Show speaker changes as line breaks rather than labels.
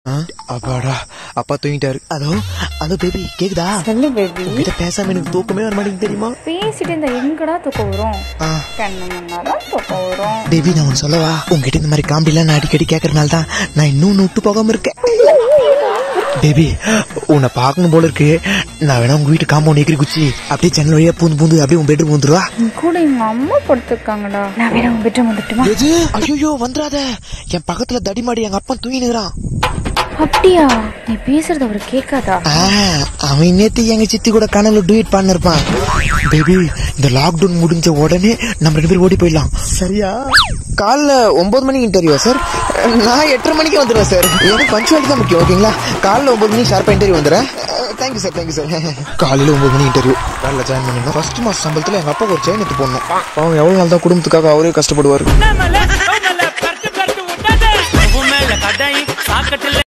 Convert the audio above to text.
ஆ, அப்பாடா அப்பா தூங்கிட்டாரு அதோ அதோ பேபி கேக்குதா
சொல்லு பேபி
உங்ககிட்ட பேசாம எனக்கு தூக்கமே வர மாட்டேங்குது தெரியுமா
பேசிட்டு இந்த எங்கடா தூக்கம் வரும்
ஆ.
கண்ணு முன்னாதான் தூக்கம் வரும்
பேபி நான் ஒன்று சொல்லவா உங்ககிட்ட இந்த மாதிரி காமெடிலாம் நான் அடிக்கடி கேட்கறதுனால தான் நான் இன்னும் ஒன்று விட்டு போகாம இருக்கேன் பேபி உன்னை பார்க்கணும் போல இருக்கு நான் வேணா உங்க வீட்டு காம்பவுண்ட் எகிரி குச்சி அப்படியே ஜன்னல் வழியா பூந்து பூந்து அப்படியே உன் பெட்ரூம் வந்துருவா
உன் கூட எங்க அம்மா படுத்திருக்காங்கடா நான் வேணா உங்க பெட்ரூம் வந்துட்டுமா
எது ஐயோ வந்துடாத என் பக்கத்துல தடிமாடி எங்க அப்பா தூங்கினுறான்
அப்படியா நீ பேசுறது அவரு கேட்காதா
அவன் நேத்து எங்க சித்தி கூட கனவுல டூயிட் பண்ணிருப்பான் பேபி இந்த லாக்டவுன் முடிஞ்ச உடனே நம்ம ரெண்டு பேரும் ஓடி போயிடலாம் சரியா காலைல ஒன்பது மணிக்கு இன்டர்வியூ சார் நான் எட்டரை மணிக்கு வந்துடுவேன் சார் எனக்கு பஞ்சுவாலிட்டி தான் முக்கியம் ஓகேங்களா காலைல ஒன்பது மணிக்கு ஷார்ப்பா இன்டர்வியூ வந்துடுறேன் தேங்க்யூ சார் தேங்க்யூ சார் காலையில ஒன்பது மணி இன்டர்வியூ வேலை ஜாயின் பண்ணிடணும் ஃபர்ஸ்ட் மாச சம்பளத்துல எங்க அப்பாவுக்கு ஒரு செயின் எடுத்து போடணும் அவன் எவ்வளவு நாள் தான் குடும்பத்துக்காக அவரே கஷ்டப்படுவாரு
மேல மேல பரட்டு பரட்டு விட்டாத மேல கடை சாக்கட்டுல